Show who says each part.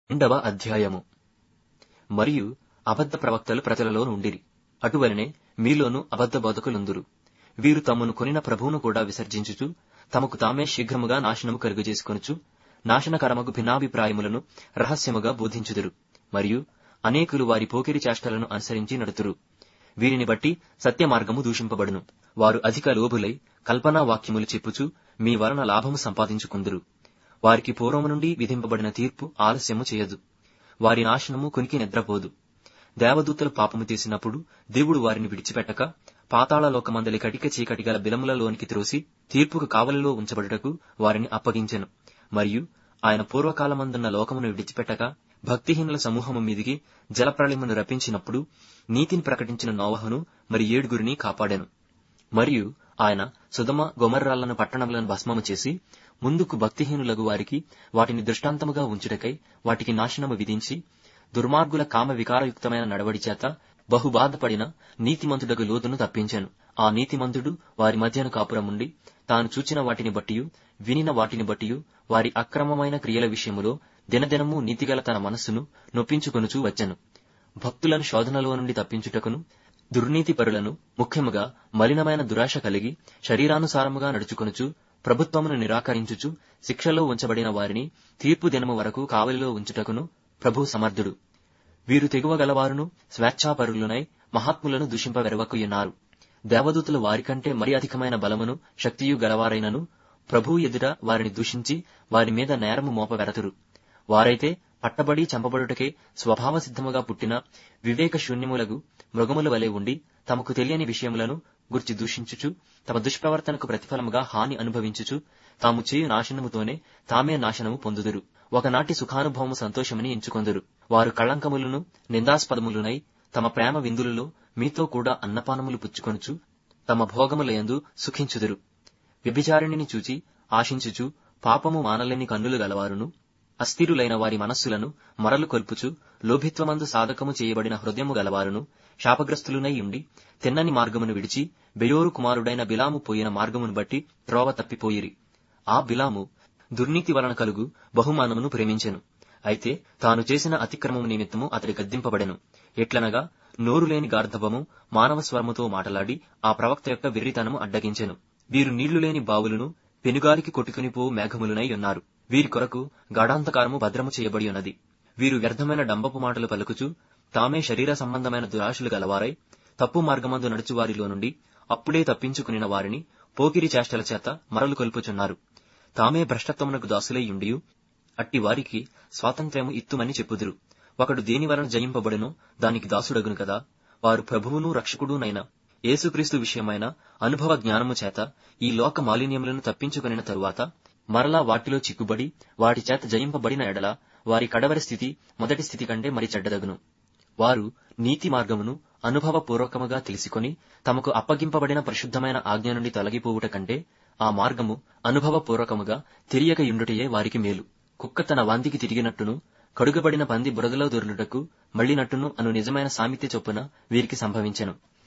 Speaker 1: రెండవ అధ్యాయము మరియు అబద్ధ ప్రవక్తలు ప్రజలలో నుండిరి అటువలనే మీలోను అబద్ధ బోధకులుందురు వీరు తమను కొనిన ప్రభువును కూడా విసర్జించుచు తమకు తామే శీఘ్రముగా నాశనము కలుగజేసుకొనుచు నాశనకరమగు భిన్నాభిప్రాయములను రహస్యముగా బోధించుదురు మరియు అనేకులు వారి పోకిరి చేష్టలను అనుసరించి నడుతురు వీరిని బట్టి సత్య మార్గము దూషింపబడును వారు అధిక లోబులై కల్పనా వాక్యములు చెప్పుచు మీ వలన లాభము సంపాదించుకుందురు వారికి పూర్వము నుండి విధింపబడిన తీర్పు ఆలస్యము చేయదు వారి నాశనము కునికి నిద్రపోదు దేవదూతలు పాపము చేసినప్పుడు దేవుడు వారిని విడిచిపెట్టక పాతాళ లోకమందలి కటిక చీకటి గల బిలములలోనికి త్రోసి తీర్పుకు కావలిలో ఉంచబడుటకు వారిని అప్పగించెను మరియు ఆయన పూర్వకాలమందున్న లోకమును విడిచిపెట్టక భక్తిహీనుల సమూహము మీదికి జలప్రళయమును రప్పించినప్పుడు నీతిని ప్రకటించిన నోవహును మరి ఏడుగురిని కాపాడాను మరియు ఆయన సుధమ గొమర్రాలను పట్టణములను భస్మము చేసి ముందుకు భక్తిహీనులగు వారికి వాటిని దృష్టాంతముగా ఉంచుటకై వాటికి నాశనము విధించి దుర్మార్గుల కామ వికారయుక్తమైన నడవడి చేత బహుబాధపడిన నీతిమంతుడగు లోతును తప్పించాను ఆ నీతిమంతుడు వారి మధ్యను కాపురముండి తాను చూచిన వాటిని బట్టియు వినిన వాటిని బట్టియు వారి అక్రమమైన క్రియల విషయములో దినదినము నీతిగల తన మనస్సును నొప్పించుకొనుచూ వచ్చెను భక్తులను శోధనలో నుండి తప్పించుటకును దుర్నీతి పరులను ముఖ్యముగా మలినమైన దురాశ కలిగి శరీరానుసారముగా నడుచుకొనుచు ప్రభుత్వమును నిరాకరించుచు శిక్షలో ఉంచబడిన వారిని తీర్పు దినము వరకు కావలిలో ఉంచుటకును ప్రభు సమర్థుడు వీరు తెగువ గలవారును స్వేచ్ఛాపరులునై మహాత్ములను దూషింపవెరవకుయున్నారు దేవదూతలు వారికంటే మరి అధికమైన బలమును శక్తియు గలవారైనను ప్రభువు ఎదుట వారిని దూషించి వారి మీద నేరము మోపవెరతురు వారైతే పట్టబడి చంపబడుటకే స్వభావ సిద్ధముగా పుట్టిన వివేక శూన్యములకు మృగముల వలె ఉండి తమకు తెలియని విషయములను గుర్చి దూషించుచు తమ దుష్ప్రవర్తనకు ప్రతిఫలముగా హాని అనుభవించుచు తాము చేయు నాశనముతోనే తామే నాశనము పొందుదురు ఒకనాటి సుఖానుభవము సంతోషమని ఎంచుకొందురు వారు కళంకములను నిందాస్పదములునై తమ ప్రేమ విందులలో మీతో కూడా అన్నపానములు పుచ్చుకొనుచు తమ భోగములయందు సుఖించుదురు వ్యభిచారిణిని చూచి ఆశించుచు పాపము మానలేని కన్నులు గలవారును అస్థిరులైన వారి మనస్సులను మరలు కొల్పుచు లోభిత్వమందు సాధకము చేయబడిన హృదయము గలవారును శాపగ్రస్తులునై ఉండి తిన్నని మార్గమును విడిచి బెయోరు కుమారుడైన బిలాము పోయిన మార్గమును బట్టి త్రోవ తప్పిపోయిరి ఆ బిలాము దుర్నీతి వలన కలుగు బహుమానమును ప్రేమించెను అయితే తాను చేసిన అతిక్రమము నిమిత్తము అతడి గద్దింపబడెను ఎట్లనగా నోరు లేని గార్ధవము మానవ స్వరముతో మాటలాడి ఆ ప్రవక్త యొక్క వెర్రితనము అడ్డగించెను వీరు నీళ్లు లేని బావులను పెనుగాలికి కొట్టుకునిపోవు మేఘములునై ఉన్నారు వీరి కొరకు గాఢాంతకారము భద్రము చేయబడి ఉన్నది వీరు వ్యర్థమైన డంబపు మాటలు పలుకుచు తామే శరీర సంబంధమైన దురాశులు గలవారై తప్పు మార్గమందు నడుచువారిలో నుండి అప్పుడే తప్పించుకునిన వారిని పోకిరి చేష్టల చేత మరలు కొల్పుచున్నారు తామే భ్రష్టత్వమునకు దాసులై ఉండియు అట్టి వారికి స్వాతంత్ర్యము ఇత్తుమని చెప్పుదురు ఒకడు దేని వలన జయింపబడునో దానికి దాసుడగును కదా వారు ప్రభువును రక్షకుడునైన యేసుక్రీస్తు విషయమైన అనుభవ జ్ఞానము చేత ఈ లోక మాలిన్యములను తప్పించుకొనిన తరువాత మరలా వాటిలో చిక్కుబడి వాటి చేత జయింపబడిన ఎడల వారి కడవరి స్థితి మొదటి స్థితి కంటే మరి చెడ్డదగును వారు నీతి మార్గమును అనుభవపూర్వకముగా తెలుసుకొని తమకు అప్పగింపబడిన పరిశుద్ధమైన ఆజ్ఞ నుండి తొలగిపోవుట కంటే ఆ మార్గము అనుభవపూర్వకముగా తెలియక యుండుటయే వారికి మేలు కుక్క తన వాంతికి తిరిగినట్టును కడుగబడిన పంది బురదలో దొర్లుటకు మళ్లినట్టును అను నిజమైన సామిత్య చొప్పున వీరికి సంభవించెను